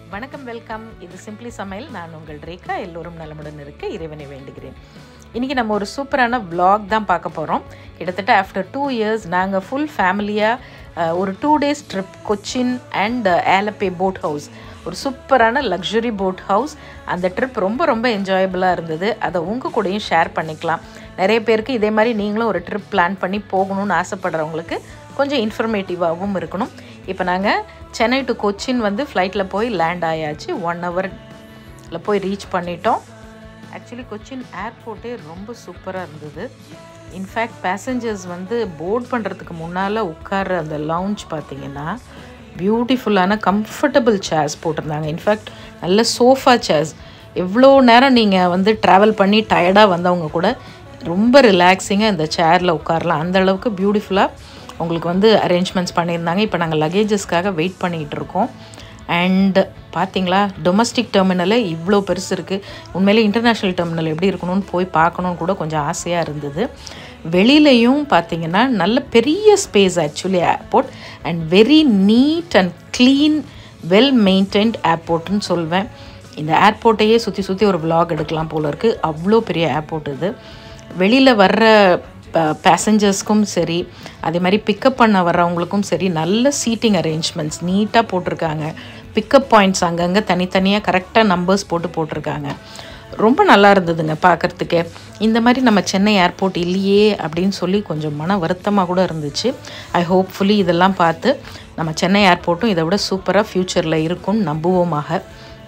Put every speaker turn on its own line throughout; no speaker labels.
வணக்கம் வெல்கம் இது சிம்பிளி சமையல் நான் உங்கள் ரேகா எல்லோரும் நலமுடன் இருக்க இறைவனை வேண்டுகிறேன் இன்றைக்கி நம்ம ஒரு சூப்பரான vlog தான் பார்க்க போகிறோம் கிட்டத்தட்ட ஆஃப்டர் டூ இயர்ஸ் நாங்கள் ஃபுல் ஃபேமிலியாக ஒரு two days trip Cochin and Alleppey boat house ஒரு சூப்பரான லக்ஸுரி போட் ஹவுஸ் அந்த ட்ரிப் ரொம்ப ரொம்ப என்ஜாயபுளாக இருந்தது அதை உங்கள் கூடயும் ஷேர் பண்ணிக்கலாம் நிறைய பேருக்கு இதே மாதிரி நீங்களும் ஒரு ட்ரிப் பிளான் பண்ணி போகணும்னு ஆசைப்படுறவங்களுக்கு கொஞ்சம் இன்ஃபர்மேட்டிவாகவும் இருக்கணும் இப்போ நாங்கள் சென்னை டு கொச்சின் வந்து ஃப்ளைட்டில் போய் லேண்ட் ஆயாச்சு ஒன் ஹவரில் போய் ரீச் பண்ணிட்டோம் ஆக்சுவலி கொச்சின் ஏர்போர்ட்டே ரொம்ப சூப்பராக இருந்தது இன்ஃபேக்ட் பேசஞ்சர்ஸ் வந்து போர்ட் பண்ணுறதுக்கு முன்னால் உட்கார்ற அந்த லவுஞ்ச் பார்த்தீங்கன்னா பியூட்டிஃபுல்லான கம்ஃபர்டபுள் சேர்ஸ் போட்டிருந்தாங்க இன்ஃபேக்ட் நல்ல சோஃபா சேர்ஸ் எவ்வளோ நேரம் நீங்கள் வந்து ட்ராவல் பண்ணி டயர்டாக வந்தவங்க கூட ரொம்ப ரிலாக்ஸிங்காக இந்த சேரில் உட்காரலாம் அந்த அளவுக்கு பியூட்டிஃபுல்லாக உங்களுக்கு வந்து அரேஞ்ச்மெண்ட்ஸ் பண்ணியிருந்தாங்க இப்போ நாங்கள் லக்கேஜஸ்க்காக வெயிட் பண்ணிகிட்டு இருக்கோம் அண்ட் பார்த்தீங்களா டொமஸ்டிக் டெர்மினலே இவ்வளோ பெருசு இருக்குது உண்மையிலே இன்டர்நேஷ்னல் டெர்மினல் எப்படி இருக்கணும்னு போய் பார்க்கணுன்னு கூட கொஞ்சம் ஆசையாக இருந்தது வெளியிலையும் பார்த்தீங்கன்னா நல்ல பெரிய space actually airport and very neat and clean well maintained ஏர்போர்ட்னு சொல்வேன் இந்த ஏர்போர்ட்டையே சுற்றி சுற்றி ஒரு vlog எடுக்கலாம் போல இருக்குது அவ்வளோ பெரிய ஏர்போர்ட் இது வெளியில் வர்ற பேசஞ்சர்ஸ்க்கும் சரி அதே மாதிரி பிக்கப் பண்ண வர்றவங்களுக்கும் சரி நல்ல சீட்டிங் அரேஞ்ச்மெண்ட்ஸ் நீட்டாக போட்டிருக்காங்க பிக்கப் பாயிண்ட்ஸ் அங்கங்கே தனித்தனியாக கரெக்டாக நம்பர்ஸ் போட்டு போட்டிருக்காங்க ரொம்ப நல்லா இருந்ததுங்க பார்க்குறதுக்கே இந்த மாதிரி நம்ம சென்னை ஏர்போர்ட் இல்லையே அப்படின்னு சொல்லி கொஞ்சம் மன வருத்தமாக கூட இருந்துச்சு ஐ ஹோப்ஃபுல்லி இதெல்லாம் பார்த்து நம்ம சென்னை ஏர்போர்ட்டும் இதை விட சூப்பராக ஃப்யூச்சரில் இருக்கும்னு நம்புவோமாக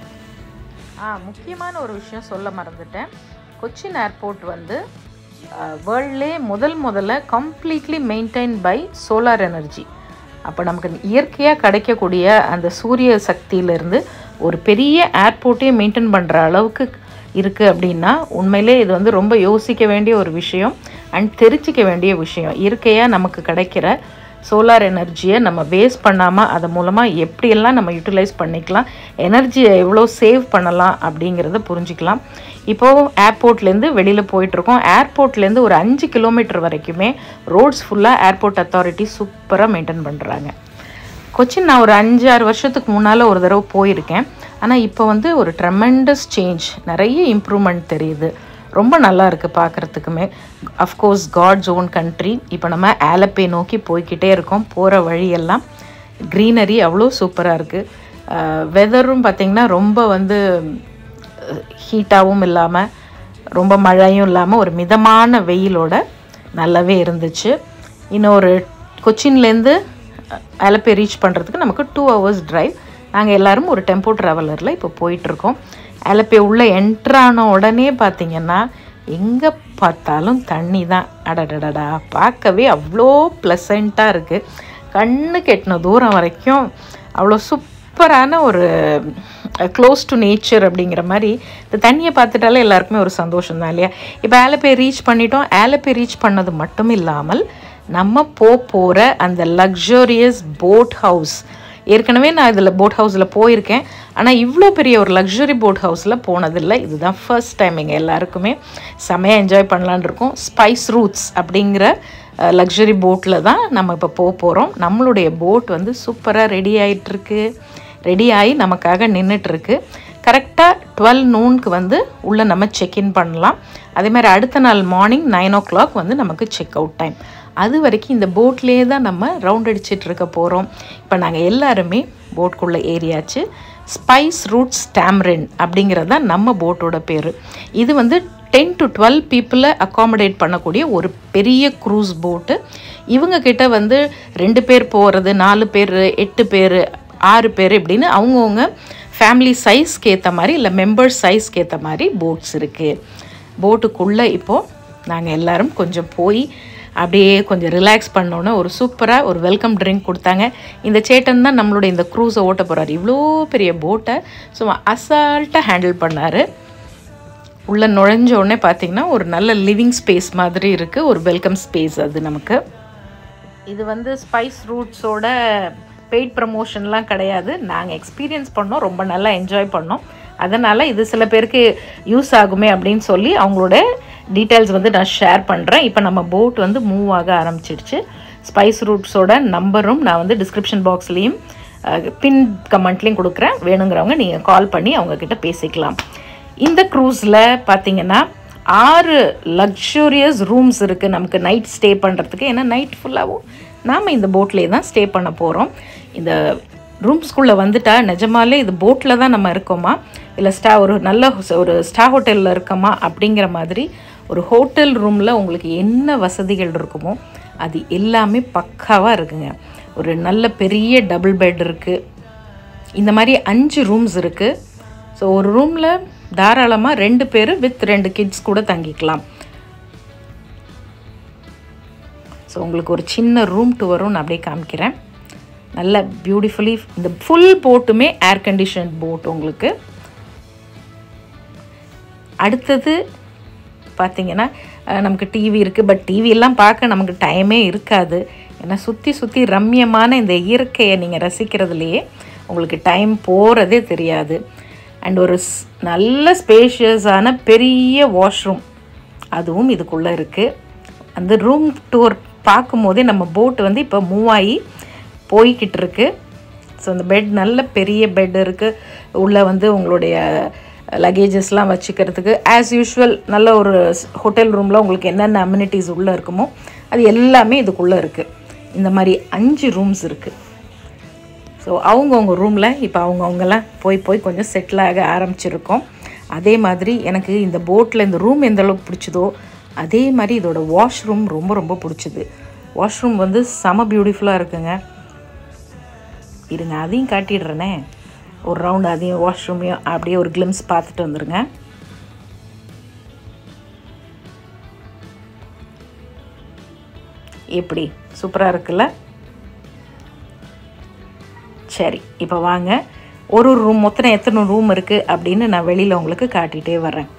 ஆ முக்கியமான ஒரு விஷயம் சொல்ல மறந்துட்டேன் கொச்சின் ஏர்போர்ட் வந்து வேர்ல்ட்லே முதல் முதல்ல completely maintain by solar energy அப்போ நமக்கு இயற்கையாக கிடைக்கக்கூடிய அந்த சூரிய சக்தியிலேருந்து ஒரு பெரிய ஏர்போர்ட்டே மெயின்டைன் பண்ணுற அளவுக்கு இருக்குது அப்படின்னா உண்மையிலே இது வந்து ரொம்ப யோசிக்க வேண்டிய ஒரு விஷயம் அண்ட் தெரிஞ்சிக்க வேண்டிய விஷயம் இயற்கையாக நமக்கு கிடைக்கிற சோலார் எனர்ஜியை நம்ம வேஸ்ட் பண்ணாமல் அது மூலமாக எப்படியெல்லாம் நம்ம யூட்டிலைஸ் பண்ணிக்கலாம் எனர்ஜியை எவ்வளோ சேவ் பண்ணலாம் அப்படிங்கிறத புரிஞ்சுக்கலாம் இப்போது ஏர்போர்ட்லேருந்து வெளியில் போயிட்டுருக்கோம் ஏர்போர்ட்லேருந்து ஒரு அஞ்சு கிலோமீட்டர் வரைக்குமே ரோட்ஸ் ஃபுல்லாக ஏர்போர்ட் அத்தாரிட்டி சூப்பராக மெயின்டைன் பண்ணுறாங்க கொச்சின் நான் ஒரு அஞ்சு ஆறு வருஷத்துக்கு முன்னால் ஒரு தடவை போயிருக்கேன் ஆனால் இப்போ வந்து ஒரு ட்ரெமெண்டஸ் சேஞ்ச் நிறைய இம்ப்ரூவ்மெண்ட் தெரியுது ரொம்ப நல்லா இருக்குது பார்க்குறதுக்குமே அஃப்கோர்ஸ் காட்ஸ் ஓன் கண்ட்ரி இப்போ நம்ம ஆலப்பே நோக்கி போய்கிட்டே இருக்கோம் போகிற வழியெல்லாம் க்ரீனரி அவ்வளோ சூப்பராக இருக்குது வெதரும் பார்த்திங்கன்னா ரொம்ப வந்து ஹீட்டாகவும் இல்லாமல் ரொம்ப மழையும் இல்லாமல் ஒரு மிதமான வெயிலோட நல்லாவே இருந்துச்சு இன்னொரு கொச்சின்லேருந்து ஆலப்பே ரீச் பண்ணுறதுக்கு நமக்கு டூ ஹவர்ஸ் ட்ரைவ் நாங்கள் எல்லோரும் ஒரு டெம்போ ட்ராவலரில் இப்போ போயிட்டுருக்கோம் ஆலப்பே உள்ளே என்ட்ரான உடனே பார்த்திங்கன்னா எங்கே பார்த்தாலும் தண்ணி தான் அடடடடா பார்க்கவே அவ்வளோ ப்ளசண்ட்டாக இருக்குது கண்ணு கெட்டின தூரம் வரைக்கும் அவ்வளோ சூப்பரான ஒரு க்ளோஸ் டு நேச்சர் அப்படிங்கிற மாதிரி இந்த தண்ணியை பார்த்துட்டாலே எல்லாருக்குமே ஒரு சந்தோஷம் தான் இல்லையா இப்போ ஆலப்பே ரீச் பண்ணிட்டோம் ஆலப்பே ரீச் பண்ணது மட்டும் இல்லாமல் நம்ம போ போகிற அந்த லக்ஸரியஸ் போட் ஹவுஸ் ஏற்கனவே நான் இதில் போட் ஹவுஸில் போயிருக்கேன் ஆனால் இவ்வளோ பெரிய ஒரு லக்ஸுரி போட் ஹவுஸில் போனதில்லை இதுதான் ஃபர்ஸ்ட் டைம் எங்கள் எல்லாருக்குமே செமையாக என்ஜாய் பண்ணலான் இருக்கோம் ஸ்பைஸ் ரூட்ஸ் அப்படிங்கிற லக்ஸுரி போட்டில் தான் நம்ம இப்போ போக போகிறோம் நம்மளுடைய போட் வந்து சூப்பராக ரெடி ஆகிட்டுருக்கு ரெடி ஆகி நமக்காக நின்றுட்டுருக்கு கரெக்டாக டுவெல் நூனுக்கு வந்து உள்ளே நம்ம செக்இன் பண்ணலாம் அதே மாதிரி அடுத்த நாள் மார்னிங் நைன் ஓ கிளாக் வந்து நமக்கு செக் அவுட் டைம் அது வரைக்கும் இந்த போட்லேயே தான் நம்ம ரவுண்ட் அடிச்சிட்டு இருக்க போகிறோம் இப்போ நாங்கள் எல்லாருமே போட்குள்ளே ஏறியாச்சு ஸ்பைஸ் ரூட்ஸ் டேம்ரின் அப்படிங்கிறது தான் நம்ம போட்டோட பேர் இது வந்து டென் டு டுவெல் பீப்புளை அக்காமடேட் பண்ணக்கூடிய ஒரு பெரிய க்ரூஸ் போட்டு இவங்க கிட்ட வந்து ரெண்டு பேர் போகிறது நாலு பேர் எட்டு பேர் ஆறு பேர் இப்படின்னு அவங்கவுங்க ஃபேமிலி சைஸ்க்கு ஏற்ற மாதிரி இல்லை மெம்பர்ஸ் சைஸ்க்கு ஏற்ற மாதிரி போட்ஸ் இருக்குது போட்டுக்குள்ளே இப்போது நாங்கள் எல்லோரும் கொஞ்சம் போய் அப்படியே கொஞ்சம் ரிலாக்ஸ் பண்ணோன்னே ஒரு சூப்பராக ஒரு வெல்கம் ட்ரிங்க் கொடுத்தாங்க இந்த சேட்டன் தான் நம்மளோட இந்த க்ரூஸை ஓட்ட போகிறார் இவ்வளோ பெரிய போட்டை சும்மா அசால்ட்டாக ஹேண்டில் பண்ணார் உள்ளே நுழைஞ்ச உடனே பார்த்திங்கன்னா ஒரு நல்ல லிவிங் ஸ்பேஸ் மாதிரி இருக்குது ஒரு வெல்கம் ஸ்பேஸ் அது நமக்கு இது வந்து ஸ்பைஸ் ரூட்ஸோட பெய்ட் ப்ரமோஷன்லாம் கிடையாது நாங்கள் எக்ஸ்பீரியன்ஸ் பண்ணோம் ரொம்ப நல்லா என்ஜாய் பண்ணோம் அதனால் இது சில பேருக்கு யூஸ் ஆகுமே அப்படின்னு சொல்லி அவங்களோட டீட்டெயில்ஸ் வந்து நான் ஷேர் பண்ணுறேன் இப்போ நம்ம போட் வந்து மூவ் ஆக ஆரம்பிச்சிடுச்சு ஸ்பைஸ் ரூட்ஸோட நம்பரும் நான் வந்து டிஸ்கிரிப்ஷன் பாக்ஸ்லேயும் பின் கமெண்ட்லேயும் கொடுக்குறேன் வேணுங்கிறவங்க நீங்கள் கால் பண்ணி அவங்கக்கிட்ட பேசிக்கலாம் இந்த க்ரூஸில் பார்த்தீங்கன்னா ஆறு லக்ஸூரியஸ் ரூம்ஸ் இருக்குது நமக்கு நைட் ஸ்டே பண்ணுறதுக்கு ஏன்னா நைட் ஃபுல்லாகவும் நாம் இந்த போட்லேயே தான் ஸ்டே பண்ண போகிறோம் இந்த ரூம்ஸ்குள்ளே வந்துட்டா நிஜமாலே இது போட்டில் தான் நம்ம இருக்கோமா இல்லை ஸ்டா ஒரு நல்ல ஒரு ஸ்டா ஹோட்டலில் இருக்கோமா அப்படிங்கிற மாதிரி ஒரு ஹோட்டல் ரூமில் உங்களுக்கு என்ன வசதிகள் இருக்குமோ அது எல்லாமே பக்காவாக இருக்குங்க ஒரு நல்ல பெரிய டபுள் பெட் இருக்குது இந்த மாதிரி அஞ்சு ரூம்ஸ் இருக்குது ஸோ ஒரு ரூமில் தாராளமாக ரெண்டு பேர் வித் ரெண்டு கிட்ஸ் கூட தங்கிக்கலாம் ஸோ உங்களுக்கு ஒரு சின்ன ரூம் டூரும் நான் அப்படியே காமிக்கிறேன் நல்ல பியூட்டிஃபுல்லி இந்த ஃபுல் போட்டுமே ஏர் கண்டிஷன் போட் உங்களுக்கு அடுத்தது பார்த்தீங்கன்னா அஹ், நமக்கு டிவி இருக்குது பட் டிவி எல்லாம் பார்க்க நமக்கு டைமே இருக்காது ஏன்னா சுற்றி சுற்றி ரம்யமான இந்த இயற்கையை நீங்கள் ரசிக்கிறதுலையே உங்களுக்கு டைம் போகிறதே தெரியாது அண்ட் ஒரு ஸ்- நல்ல ஸ்பேஷியஸான பெரிய வாஷ்ரூம் அதுவும் இதுக்குள்ளே இருக்குது அந்த ரூம் டூர் பார்க்கும்போதே நம்ம போட் வந்து இப்போ மூவ் ஆகி போய்கிட்டு இருக்கு ஸோ அந்த பெட் நல்ல பெரிய பெட் இருக்குது உள்ளே வந்து உங்களுடைய லக்கேஜஸ்லாம் வச்சுக்கிறதுக்கு ஆஸ் யூஷுவல் நல்ல ஒரு ஹோட்டல் ரூமில் உங்களுக்கு என்னென்ன அம்யூனிட்டிஸ் உள்ளே இருக்குமோ அது எல்லாமே இதுக்குள்ளே இருக்குது இந்த மாதிரி அஞ்சு ரூம்ஸ் இருக்குது ஸோ அவங்கவுங்க ரூமில் இப்போ அவங்கவுங்கெல்லாம் போய் போய் கொஞ்சம் செட்டில் ஆக ஆரம்பிச்சிருக்கோம் அதே மாதிரி எனக்கு இந்த போட்டில் இந்த ரூம் எந்த அளவுக்கு பிடிச்சதோ அதே மாதிரி இதோட வாஷ்ரூம் ரொம்ப ரொம்ப பிடிச்சது வாஷ்ரூம் வந்து செம பியூட்டிஃபுல்லாக இருக்குங்க இருங்க அதையும் காட்டிடுறேனே ஒரு ரவுண்ட் அதையும் வாஷ்ரூமையும் அப்படியே ஒரு கிளிம்ஸ் பார்த்துட்டு வந்துருங்க எப்படி சூப்பராக இருக்குல்ல சரி இப்போ வாங்க ஒரு ஒரு ரூம் மொத்தம் எத்தனை ரூம் இருக்குது அப்படின்னு நான் வெளியில் உங்களுக்கு காட்டிகிட்டே வரேன்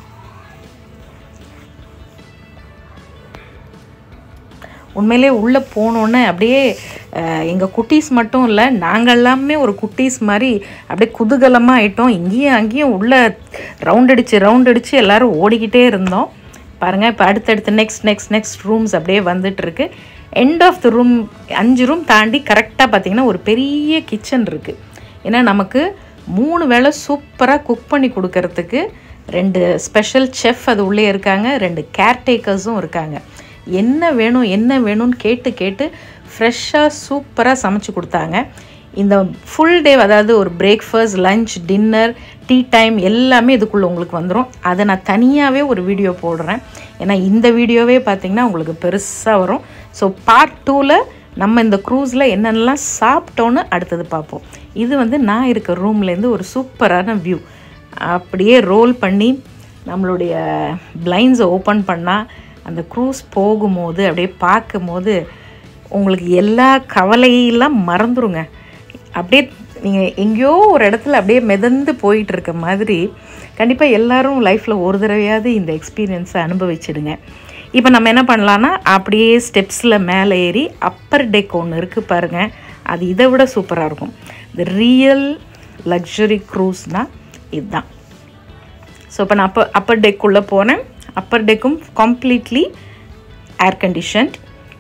உண்மையிலே உள்ளே போனோன்னே அப்படியே எங்கள் குட்டீஸ் மட்டும் இல்லை நாங்கள் எல்லாமே ஒரு குட்டீஸ் மாதிரி அப்படியே குதூகலமாக ஆயிட்டோம் இங்கேயும் அங்கேயும் உள்ளே ரவுண்ட் அடித்து ரவுண்ட் அடித்து எல்லாரும் ஓடிக்கிட்டே இருந்தோம் பாருங்கள் இப்போ அடுத்தடுத்து நெக்ஸ்ட் நெக்ஸ்ட் நெக்ஸ்ட் ரூம்ஸ் அப்படியே வந்துட்டுருக்கு எண்ட் ஆஃப் த ரூம் அஞ்சு ரூம் தாண்டி கரெக்டாக பார்த்தீங்கன்னா ஒரு பெரிய கிச்சன் இருக்குது ஏன்னா நமக்கு மூணு வேளை சூப்பராக குக் பண்ணி கொடுக்கறதுக்கு ரெண்டு ஸ்பெஷல் செஃப் அது உள்ளே இருக்காங்க ரெண்டு கேர்டேக்கர்ஸும் இருக்காங்க என்ன வேணும் என்ன வேணும்னு கேட்டு கேட்டு ஃப்ரெஷ்ஷாக சூப்பராக சமைச்சு கொடுத்தாங்க இந்த ஃபுல் டே அதாவது ஒரு breakfast lunch dinner tea time எல்லாமே இதுக்குள்ளே உங்களுக்கு வந்துடும் அதை நான் தனியாகவே ஒரு வீடியோ போடுறேன் ஏன்னா இந்த வீடியோவே பார்த்தீங்கன்னா உங்களுக்கு பெருசாக வரும் ஸோ பார்ட் டூவில் நம்ம இந்த க்ரூஸில் என்னென்னலாம் சாப்பிட்டோன்னு அடுத்தது பார்ப்போம் இது வந்து நான் இருக்க ரூம்லேருந்து ஒரு சூப்பரான வியூ அப்படியே ரோல் பண்ணி நம்மளுடைய பிளைண்ட்ஸை ஓப்பன் பண்ணால் அந்த க்ரூஸ் போகும்போது அப்படியே பார்க்கும்போது உங்களுக்கு எல்லா கவலையெல்லாம் மறந்துருங்க அப்படியே நீங்கள் எங்கேயோ ஒரு இடத்துல அப்படியே மிதந்து போயிட்டு இருக்க மாதிரி கண்டிப்பாக எல்லாரும் லைஃப்பில் ஒரு தடவையாவது இந்த எக்ஸ்பீரியன்ஸை அனுபவிச்சிடுங்க இப்போ நம்ம என்ன பண்ணலான்னா அப்படியே ஸ்டெப்ஸில் மேலே ஏறி அப்பர் டெக் ஒன்று இருக்குது பாருங்கள் அது இதை விட சூப்பராக இருக்கும் இந்த ரியல் லக்ஸுரி க்ரூஸ்னால் இதுதான் ஸோ இப்போ நான் அப்போ அப்பர் டெக்குள்ளே போனேன் அப்பர் டெக்கும் கம்ப்ளீட்லி ஏர் கண்டிஷன்ட்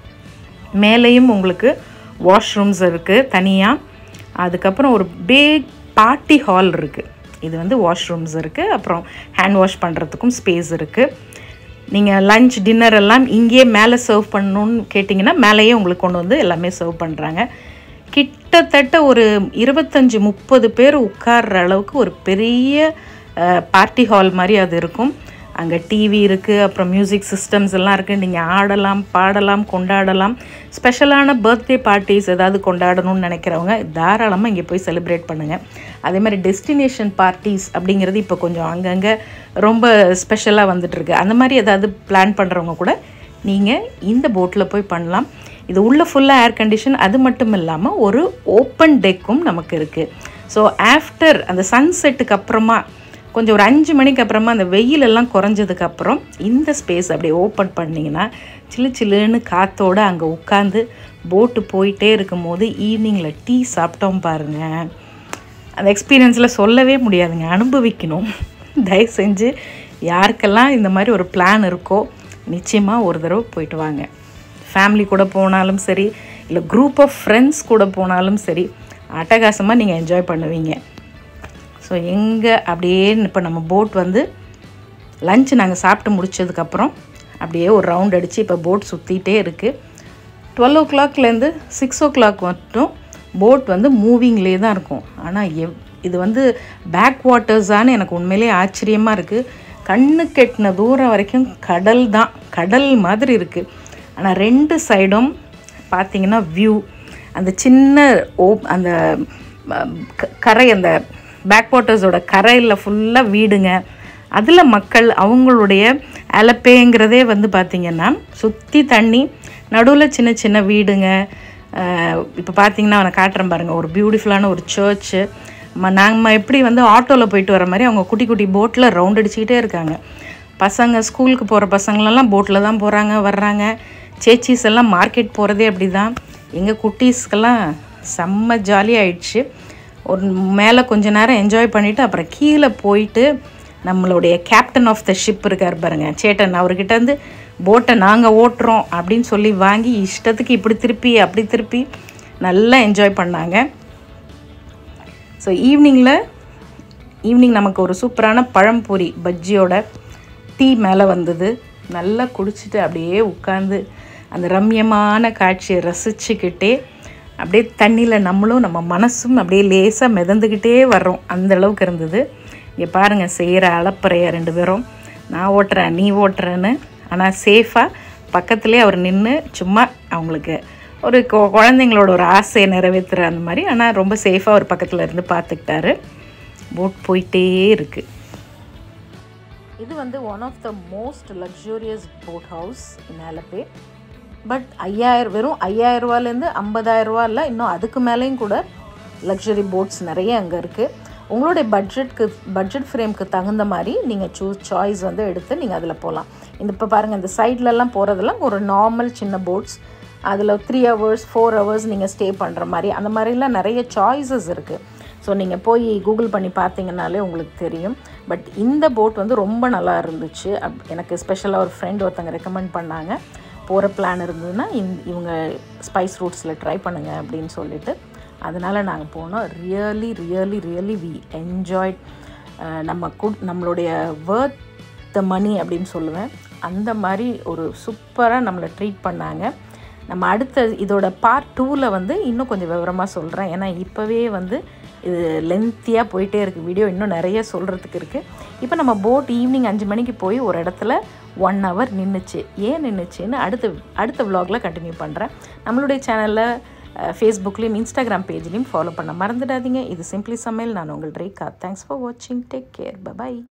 மேலேயும் உங்களுக்கு வாஷ்ரூம்ஸ் இருக்குது தனியாக அதுக்கப்புறம் ஒரு பிக் பார்ட்டி ஹால் இருக்குது இது வந்து வாஷ்ரூம்ஸ் இருக்குது அப்புறம் ஹேண்ட் வாஷ் பண்ணுறதுக்கும் ஸ்பேஸ் இருக்குது நீங்கள் லஞ்ச் டின்னர் எல்லாம் இங்கேயே மேலே சர்வ் பண்ணணும்னு கேட்டிங்கன்னா மேலேயே உங்களுக்கு கொண்டு வந்து எல்லாமே சர்வ் பண்ணுறாங்க கிட்டத்தட்ட ஒரு இருபத்தஞ்சி முப்பது பேர் உட்கார்ற அளவுக்கு ஒரு பெரிய பார்ட்டி ஹால் மாதிரி அது இருக்கும் அங்கே டிவி இருக்குது அப்புறம் மியூசிக் சிஸ்டம்ஸ் எல்லாம் இருக்குது நீங்கள் ஆடலாம் பாடலாம் கொண்டாடலாம் ஸ்பெஷலான பர்த்டே பார்ட்டிஸ் ஏதாவது கொண்டாடணும்னு நினைக்கிறவங்க தாராளமாக இங்கே போய் செலிப்ரேட் பண்ணுங்கள் அதே மாதிரி டெஸ்டினேஷன் பார்ட்டிஸ் அப்படிங்கிறது இப்போ கொஞ்சம் அங்கங்கே ரொம்ப ஸ்பெஷலாக வந்துட்டுருக்கு அந்த மாதிரி ஏதாவது பிளான் பண்ணுறவங்க கூட நீங்கள் இந்த போட்டில் போய் பண்ணலாம் இது உள்ள ஃபுல்லாக ஏர் கண்டிஷன் அது மட்டும் இல்லாமல் ஒரு ஓப்பன் டெக்கும் நமக்கு இருக்குது ஸோ ஆஃப்டர் அந்த சன்செட்டுக்கு அப்புறமா கொஞ்சம் ஒரு அஞ்சு மணிக்கு அப்புறமா அந்த வெயில் எல்லாம் குறைஞ்சதுக்கு அப்புறம் இந்த ஸ்பேஸ் அப்படியே ஓப்பன் பண்ணிங்கன்னா சில்லு சில்லுன்னு காத்தோட அங்கே உட்காந்து போட்டு போயிட்டே இருக்கும்போது ஈவினிங்கில் டீ சாப்பிட்டோம் பாருங்கள் அந்த எக்ஸ்பீரியன்ஸில் சொல்லவே முடியாதுங்க அனுபவிக்கணும் தயவு செஞ்சு யாருக்கெல்லாம் இந்த மாதிரி ஒரு பிளான் இருக்கோ நிச்சயமாக ஒரு தடவை போயிட்டு வாங்க ஃபேமிலி கூட போனாலும் சரி இல்லை குரூப் ஆஃப் ஃப்ரெண்ட்ஸ் கூட போனாலும் சரி அட்டகாசமாக நீங்கள் என்ஜாய் பண்ணுவீங்க ஸோ எங்கே அப்படியே இப்போ நம்ம போட் வந்து லஞ்ச் நாங்கள் சாப்பிட்டு முடிச்சதுக்கப்புறம் அப்படியே ஒரு ரவுண்ட் அடித்து இப்போ போட் சுற்றிட்டே இருக்குது டுவெல் ஓ கிளாக்லேருந்து சிக்ஸ் ஓ கிளாக் மட்டும் போட் வந்து மூவிங்லேயே தான் இருக்கும் ஆனால் எவ் இது வந்து பேக் வாட்டர்ஸான்னு எனக்கு உண்மையிலே ஆச்சரியமாக இருக்குது கண்ணு கெட்டின தூரம் வரைக்கும் கடல் தான் கடல் மாதிரி இருக்குது ஆனால் ரெண்டு சைடும் பார்த்தீங்கன்னா வியூ அந்த சின்ன ஓ அந்த ம, க- கரை அந்த பேக் வாட்டர்ஸோட கரையில் ஃபுல்லாக வீடுங்க அதில் மக்கள் அவங்களுடைய அலப்பேங்கிறதே வந்து பார்த்திங்கன்னா சுற்றி தண்ணி நடுவில் சின்ன சின்ன வீடுங்க இப்போ பார்த்தீங்கன்னா நான் காட்டுறேன் பாருங்கள் ஒரு பியூட்டிஃபுல்லான ஒரு சர்ச்சு நம்ம எப்படி வந்து ஆட்டோவில் போயிட்டு வர மாதிரி அவங்க குட்டி குட்டி போட்டில் ரவுண்ட் அடிச்சுக்கிட்டே இருக்காங்க பசங்க ஸ்கூலுக்கு போகிற பசங்களெல்லாம் போட்டில் தான் போகிறாங்க வர்றாங்க சேச்சீஸ் எல்லாம் மார்க்கெட் போகிறதே அப்படி தான் எங்கள் குட்டீஸ்க்கெல்லாம் செம்ம ஜாலியாக ஆயிடுச்சு ஒரு மேலே கொஞ்ச நேரம் என்ஜாய் பண்ணிவிட்டு அப்புறம் கீழே போயிட்டு நம்மளுடைய கேப்டன் ஆஃப் த ஷிப் இருக்கார் பாருங்க சேட்டன் அவர்கிட்ட இருந்து போட்டை நாங்கள் ஓட்டுறோம் அப்படின்னு சொல்லி வாங்கி இஷ்டத்துக்கு இப்படி திருப்பி அப்படி திருப்பி நல்லா என்ஜாய் பண்ணாங்க ஸோ ஈவினிங்கில் ஈவினிங் நமக்கு ஒரு சூப்பரான பழம்பொரி பஜ்ஜியோட டீ மேலே வந்தது நல்லா குடிச்சிட்டு அப்படியே உட்காந்து அந்த ரம்யமான காட்சியை ரசிச்சுக்கிட்டே அப்படியே தண்ணியில் நம்மளும் நம்ம மனசும் அப்படியே லேசாக மிதந்துக்கிட்டே வர்றோம் அந்த அளவுக்கு இருந்தது இங்கே பாருங்கள் செய்கிற அளப்பறைய ரெண்டு பேரும் நான் ஓட்டுறேன் நீ ஓட்டுறேன்னு ஆனால் சேஃபாக பக்கத்துலேயே அவர் நின்று சும்மா அவங்களுக்கு ஒரு கொ- குழந்தைங்களோட ஒரு ஆசையை நிறைவேற்றுற அந்த மாதிரி ஆனால் ரொம்ப சேஃபாக ஒரு பக்கத்தில் இருந்து பார்த்துக்கிட்டாரு போட் போயிட்டே இருக்குது இது வந்து one of the most luxurious boat house in Alleppey but ஐயாயிரம் வெறும் ஐயாயிரம் ரூபாலேருந்து ஐம்பதாயிரம் ரூபா இல்லை இன்னும் அதுக்கு மேலேயும் கூட லக்ஸரி போட்ஸ் நிறைய அங்கே இருக்குது உங்களுடைய பட்ஜெட்க்கு பட்ஜெட் ஃப்ரேம்க்கு தகுந்த மாதிரி நீங்கள் சூஸ் சாய்ஸ் வந்து எடுத்து நீங்கள் அதில் போகலாம் இந்த இப்போ பாருங்கள் இந்த சைட்லலாம் போகிறதெல்லாம் ஒரு நார்மல் சின்ன போட்ஸ் அதில் த்ரீ ஹவர்ஸ் ஃபோர் ஹவர்ஸ் நீங்கள் ஸ்டே பண்ணுற மாதிரி அந்த மாதிரிலாம் நிறைய சாய்ஸஸ் இருக்குது ஸோ நீங்கள் போய் கூகுள் பண்ணி பார்த்தீங்கனாலே உங்களுக்கு தெரியும் பட் இந்த போட் வந்து ரொம்ப நல்லா இருந்துச்சு அப் எனக்கு ஸ்பெஷலாக ஒரு ஃப்ரெண்ட் ஒருத்தங்க ரெக்கமெண்ட் பண்ணாங்க போகிற பிளான் இருந்ததுன்னா இந் இவங்க ஸ்பைஸ் ரூட்ஸில் ட்ரை பண்ணுங்க அப்படின்னு சொல்லிட்டு அதனால் நாங்கள் போனோம் really really really we enjoyed நம்ம கு நம்மளுடைய வேர்த் த மணி அப்படின்னு சொல்லுவேன் அந்த மாதிரி ஒரு சூப்பராக நம்மளை ட்ரீட் பண்ணாங்க நம்ம அடுத்த இதோட பார்ட் டூவில் வந்து இன்னும் கொஞ்சம் விவரமாக சொல்கிறேன் ஏன்னா இப்போவே வந்து இது லென்த்தியாக போயிட்டே இருக்குது வீடியோ இன்னும் நிறைய சொல்கிறதுக்கு இருக்குது இப்போ நம்ம போட் ஈவினிங் அஞ்சு மணிக்கு போய் ஒரு இடத்துல ஒன் ஹவர் நின்றுச்சு ஏன் நின்றுச்சுன்னு அடுத்த அடுத்த vlogல கண்டினியூ பண்ணுறேன் நம்மளுடைய சேனலில் ஃபேஸ்புக்லேயும் இன்ஸ்டாகிராம் பேஜ்லேயும் ஃபாலோ பண்ண மறந்துடாதீங்க இது சிம்பிளி சமையல் நான் உங்கள் ரேகா தேங்க்ஸ் ஃபார் வாட்சிங் டேக் கேர் பை